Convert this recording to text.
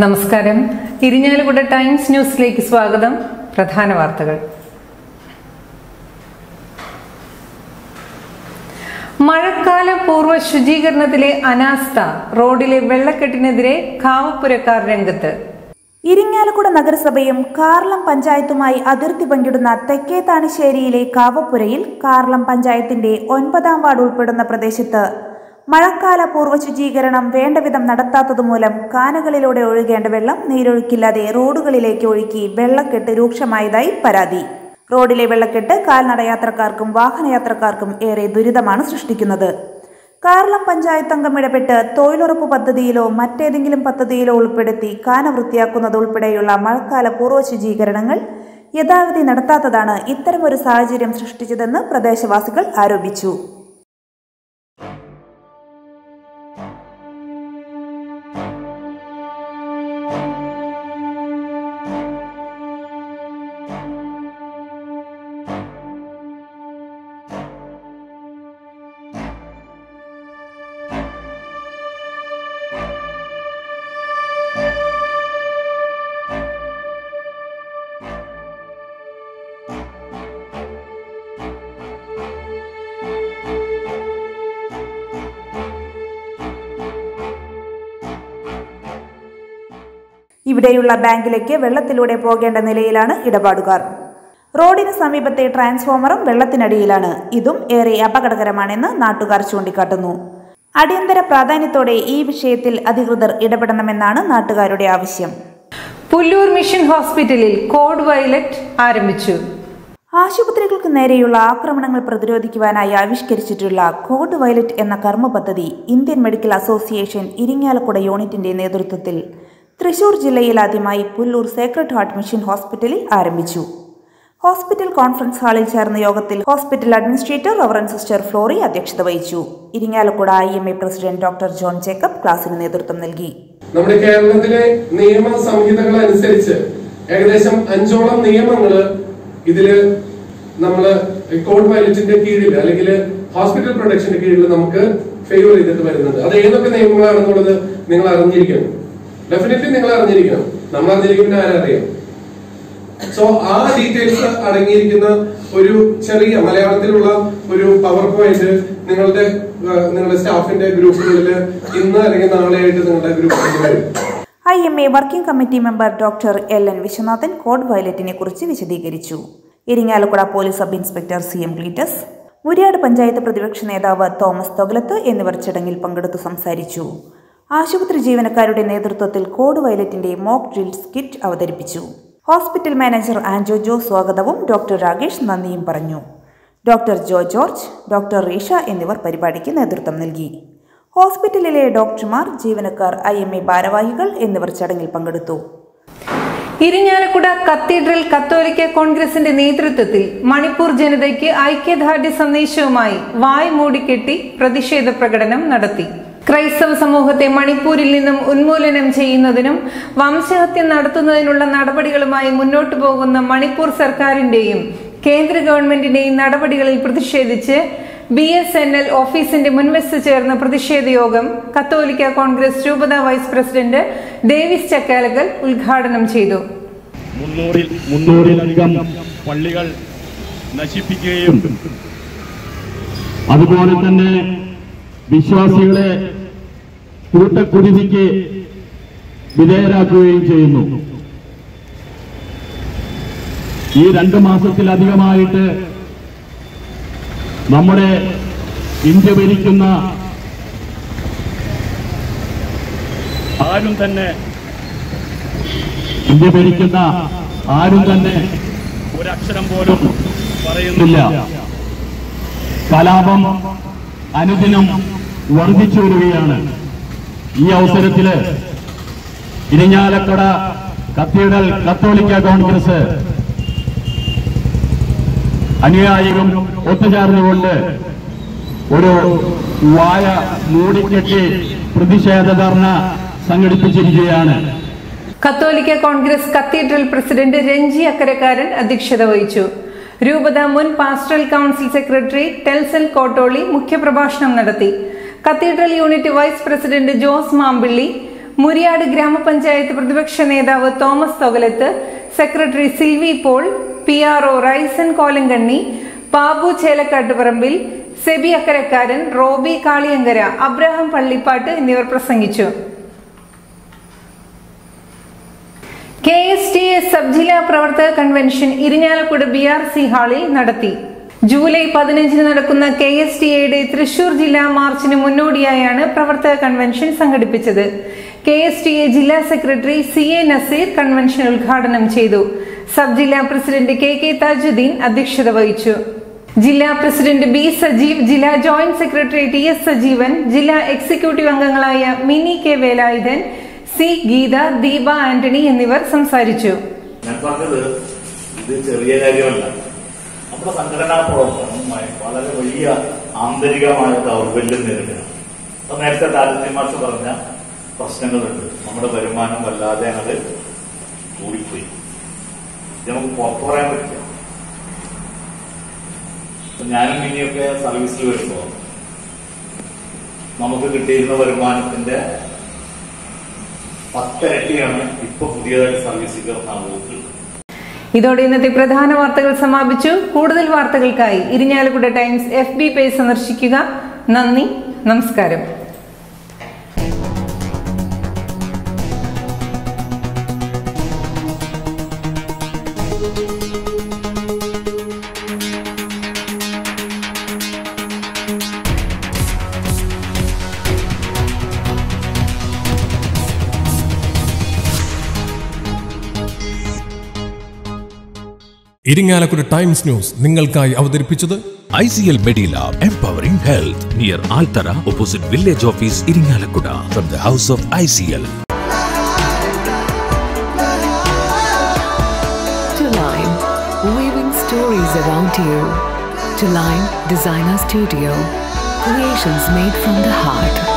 നമസ്കാരം ഇരിഞ്ഞാലക്കുട ടൈംസ് ന്യൂസിലേക്ക് സ്വാഗതം പ്രധാന വാർത്തകൾ മഴക്കാല പൂർവ്വ ശുചീകരണത്തിലെ അനാസ്ഥ റോഡിലെ വെള്ളക്കെട്ടിനെതിരെ കാവപ്പുരക്കാർ രംഗത്ത് ഇരിങ്ങാലക്കുട നഗരസഭയും കാർളം പഞ്ചായത്തുമായി അതിർത്തി പങ്കിടുന്ന തെക്കേ താണിശ്ശേരിയിലെ കാവപ്പുരയിൽ കാർളം പഞ്ചായത്തിന്റെ ഒൻപതാം വാർഡ് ഉൾപ്പെടുന്ന പ്രദേശത്ത് മഴക്കാല പൂർവ്വ ശുചീകരണം വേണ്ടവിധം നടത്താത്തതുമൂലം കാനകളിലൂടെ ഒഴുകേണ്ട വെള്ളം നീരൊഴുക്കില്ലാതെ റോഡുകളിലേക്ക് ഒഴുക്കി വെള്ളക്കെട്ട് രൂക്ഷമായതായി പരാതി റോഡിലെ വെള്ളക്കെട്ട് കാൽനടയാത്രക്കാർക്കും വാഹനയാത്രക്കാർക്കും ഏറെ ദുരിതമാണ് സൃഷ്ടിക്കുന്നത് കാർളം പഞ്ചായത്ത് അംഗം ഇടപെട്ട് തൊഴിലുറപ്പ് പദ്ധതിയിലോ മറ്റേതെങ്കിലും പദ്ധതിയിലോ ഉൾപ്പെടുത്തി കാന വൃത്തിയാക്കുന്നത് ഉൾപ്പെടെയുള്ള മഴക്കാല പൂർവ്വ ശുചീകരണങ്ങൾ യഥാവിധി നടത്താത്തതാണ് ഇത്തരമൊരു സാഹചര്യം സൃഷ്ടിച്ചതെന്ന് പ്രദേശവാസികൾ ആരോപിച്ചു ഇവിടെയുള്ള ബാങ്കിലേക്ക് വെള്ളത്തിലൂടെ പോകേണ്ട നിലയിലാണ് ഇടപാടുകാർ റോഡിന് സമീപത്തെ ട്രാൻസ്ഫോമറും വെള്ളത്തിനടിയിലാണ് ഇതും ഏറെ അപകടകരമാണെന്ന് നാട്ടുകാർ ചൂണ്ടിക്കാട്ടുന്നു അടിയന്തര പ്രാധാന്യത്തോടെ ഈ വിഷയത്തിൽ അധികൃതർ ഇടപെടണമെന്നാണ് നാട്ടുകാരുടെ ആവശ്യം പുല്ലൂർ മിഷൻ ഹോസ്പിറ്റലിൽ കോഡ് വയലറ്റ് ആരംഭിച്ചു ആശുപത്രികൾക്ക് നേരെയുള്ള ആക്രമണങ്ങൾ പ്രതിരോധിക്കുവാനായി ആവിഷ്കരിച്ചിട്ടുള്ള കോഡ് വയലറ്റ് എന്ന കർമ്മ പദ്ധതി ഇന്ത്യൻ മെഡിക്കൽ അസോസിയേഷൻ ഇരിങ്ങാലക്കുട യൂണിറ്റിന്റെ നേതൃത്വത്തിൽ തൃശൂർ ജില്ലയിൽ ആദ്യമായി പുല്ലൂർ സേക്രഡ് ഹാർട്ട് മിഷൻ ഹോസ്പിറ്റലിൽ ആരംഭിച്ചു ഹോസ്പിറ്റൽ കോൺഫറൻസ് ഹാളിൽ ചേർന്ന യോഗത്തിൽ hospital administrator reverend sister Flory അധ്യക്ഷത വഹിച്ചു Irinjalakuda I M A president doctor John Jacob ക്ലാസിന് നേതൃത്വം നൽകി നമ്മുടെ കേരളത്തിലെ നിയമ സംഹിതകൾ അനുസരിച്ച് ഏകദേശം അഞ്ചോളം നിയമങ്ങള് ഇതില് നമ്മള് കോഡ് വയലറ്റിന്റെ കീഴിൽ അല്ലെങ്കിൽ ഹോസ്പിറ്റൽ പ്രൊട്ടക്ഷന്റെ കീഴിൽ നമുക്ക് ഫേവർ ചെയ്തിട്ട് വരുന്നുണ്ട് അത് ഏതൊക്കെ നിയമങ്ങളാണെന്നുള്ളത് നിങ്ങൾ അറിഞ്ഞിരിക്കണം ഡെഫിനറ്റ്ലി നിങ്ങൾ അറിഞ്ഞിരിക്കണം നമ്മൾ അറിഞ്ഞിരിക്കുന്ന ആരറിയാം സോ ആ ഡീറ്റെയിൽസ് അടങ്ങിയിരിക്കുന്ന ഒരു ചെറിയ മലയാളത്തിലുള്ള ഒരു പവർ പോയിന്റ് നിങ്ങളുടെ ആ, നിങ്ങളുടെ സ്റ്റാഫിന്റെ ഗ്രൂപ്പുകളിൽ ഇന്ന് അല്ലെങ്കിൽ നാളെ ആയിട്ട് നിങ്ങളുടെ ഗ്രൂപ്പിൽ വരും I M A working committee member doctor L N Viswanathan code വയലറ്റിനെ കുറിച്ച് വിശദീകരിച്ചു Irinjalakuda police sub inspector C M Gleetus Muriyad panchayat പ്രതിപക്ഷ നേതാവ് തോമസ് തൊഗലത്ത് എന്നിവർ ചടങ്ങിൽ പങ്കെടുത്തു സംസാരിച്ചു ആശുപത്രി ജീവനക്കാരുടെ നേതൃത്വത്തിൽ കോഡ് വയലറ്റിന്റെ മോക്ക് ഡ്രിൽസ് കിറ്റ് അവതരിപ്പിച്ചു ഹോസ്പിറ്റൽ മാനേജർ ആൻജോ ജോ സ്വാഗതവും ഡോക്ടർ രാകേഷ് നന്ദിയും പറഞ്ഞു doctor Jo George doctor Reesha എന്നിവർ പരിപാടിക്ക് നേതൃത്വം നൽകി ഹോസ്പിറ്റലിലെ ഡോക്ടർമാർ ജീവനക്കാർ ഐ എം എ ഭാരവാഹികൾ എന്നിവർ ചടങ്ങിൽ പങ്കെടുത്തു ഇരിഞ്ഞാലക്കുട കത്തീഡ്രൽ കത്തോലിക്ക കോൺഗ്രസിന്റെ നേതൃത്വത്തിൽ മണിപ്പൂർ ജനതയ്ക്ക് ഐക്യദാർഢ്യ സന്ദേശവുമായി വായ് മൂടിക്കെട്ടി പ്രതിഷേധ പ്രകടനം നടത്തി ക്രൈസ്തവ സമൂഹത്തെ മണിപ്പൂരിൽ നിന്നും ഉന്മൂലനം ചെയ്യുന്നതിനും വംശഹത്യ നടത്തുന്നതിനുള്ള നടപടികളുമായി മുന്നോട്ടു പോകുന്ന മണിപ്പൂർ സർക്കാരിന്റെയും കേന്ദ്ര ഗവൺമെന്റിന്റെയും നടപടികളിൽ പ്രതിഷേധിച്ച് ബി എസ് എൻ എൽ ഓഫീസിന്റെ മുൻവശത്ത് ചേർന്ന പ്രതിഷേധ യോഗം കത്തോലിക്ക കോൺഗ്രസ് രൂപത വൈസ് പ്രസിഡന്റ് ഡേവിസ് ചക്കാലകൽ ഉദ്ഘാടനം ചെയ്തു മുന്നൂറിൽ മുന്നൂറിലധികം പള്ളികൾ നശിപ്പിക്കുകയും അതുപോലെ തന്നെ വിശ്വാസികളെ കൂട്ടക്കുരുതിക്ക് വിധേയരാക്കുകയും ചെയ്യുന്നു ഈ രണ്ട് മാസത്തിലധികമായിട്ട് നമ്മുടെ ഇന്ത്യ ഭരിക്കുന്ന ആരും തന്നെ ഇന്ത്യ ഭരിക്കുന്ന ആരും തന്നെ ഒരക്ഷരം പോലും പറയുന്നില്ല കലാപം അനുദിനം വർദ്ധിച്ചു വരികയാണ് ഈ അവസരത്തില് ഇരിഞ്ഞാലക്കുട കത്തീഡ്രൽ കത്തോലിക്ക കോൺഗ്രസ് അനുയായികളും ഒത്തുചേർന്നുകൊണ്ട് ഒരു വായ മൂടിക്കെട്ടി പ്രതിഷേധ ധർണ സംഘടിപ്പിച്ചിരിക്കുകയാണ് കത്തോലിക്ക Congress cathedral president Ranji Akkarakkaran അധ്യക്ഷത വഹിച്ചു രൂപത മുൻ pastoral council secretary Telsal Kottoli മുഖ്യപ്രഭാഷണം നടത്തി cathedral unit vice president Jose Mampilly Muriyad ഗ്രാമപഞ്ചായത്ത് പ്രതിപക്ഷ നേതാവ് Thomas Thokalath secretary Silvy Paul P R O Raisan Kolankanni Babu Chelakkattuparambil Seby Akkarakkaran Roby Kaliyankara Abraham Pallippattu എന്നിവർ പ്രസംഗിച്ചു K S T A sub ജില്ലാ പ്രവർത്തക convention Irinjalakuda B R C ഹാളിൽ നടത്തി ജൂലൈ പതിനഞ്ചിന് നടക്കുന്ന കെ എസ് ടി എയുടെ തൃശൂർ ജില്ലാ മാർച്ചിന് മുന്നോടിയായാണ് പ്രവർത്തക കൺവെൻഷൻ സംഘടിപ്പിച്ചത് കെ എസ് ടി എ ജില്ലാ secretary C A Nazeer convention ഉദ്ഘാടനം ചെയ്തു സബ് ജില്ലാ പ്രസിഡന്റ് കെ കെ താജുദ്ദീൻ അധ്യക്ഷത വഹിച്ചു ജില്ലാ പ്രസിഡന്റ് ബി സജീവ് ജില്ലാ joint secretary T S Sajeevan ജില്ലാ എക്സിക്യൂട്ടീവ് അംഗങ്ങളായ മിനി കെ വേലായുധൻ സി ഗീത ദീപ ആന്റണി എന്നിവർ സംസാരിച്ചു ഞാൻ പറഞ്ഞത് ഇത് ചെറിയ കാര്യമല്ല നമ്മുടെ സംഘടനാ പ്രവർത്തനവുമായി വളരെ വലിയ ആന്തരികമായ ദൗർബല്യം നേരിടുകയാണ് അപ്പൊ നേരത്തെ താരതമ്യ മാഷ് പറഞ്ഞ പ്രശ്നങ്ങളുണ്ട് നമ്മുടെ വരുമാനം വല്ലാതെ അത് കൂടിപ്പോയി ഇത് നമുക്ക് പുറത്തു പറയാൻ പറ്റില്ല ഇപ്പൊ ഞാനും ഇനിയൊക്കെ സർവീസിൽ വരുമ്പോൾ നമുക്ക് കിട്ടിയിരുന്ന വരുമാനത്തിന്റെ പത്തിരട്ടിയാണ് ഇപ്പൊ പുതിയതായിട്ട് സർവീസിൽ കയറുന്ന ആളുകൾക്ക് ഇതോടെ ഇന്നത്തെ പ്രധാന വാർത്തകൾ സമാപിച്ചു കൂടുതൽ വാർത്തകൾക്കായി Irinjalakuda Times F B page സന്ദർശിക്കുക നന്ദി നമസ്കാരം ഇരിങ്ങാലക്കുട ടൈംസ് ന്യൂസ് നിങ്ങൾക്കായി അവതരിപ്പിച്ചത് ICL Medilab Empowering Health near Altara opposite Village Office Iringalakkuda from the House of ICL. To Line, weaving stories around you. To Line Designer Studio, creations made from the heart.